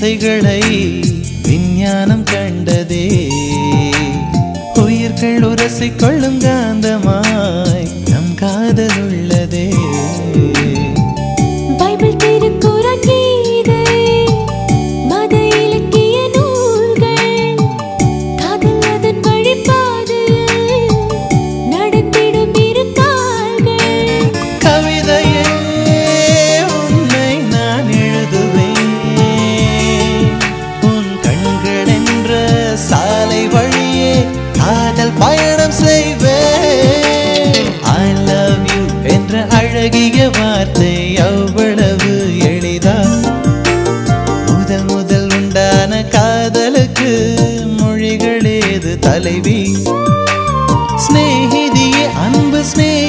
திசைகளை விஞ்ஞானம் கண்டதே உயிர்கள் உரசிக் கொள்ளும் காந்தமாய் நம் காதல் உள்ளதே பைபிள் திருக்குறான் கீதை மத இலக்கிய நூல்கள் காதல் அதன் வழிபாதையில் நடத்திடும் இரு கால்கள் கவிதையே உன்னை நான் எழுதுவேன் உன் கண்கள் என்ற சாலை வழியே காதல் பயணம் செய்வேன் ஐ லவ் யூ என்ற அழகிய வார்த்தை அவ்வளவு எளிதா முதல் முதல் உண்டான காதலுக்கு மொழிகள் ஏது தலைவி ஸ்நேகிதியே அன்பு ஸ்நேகிதியே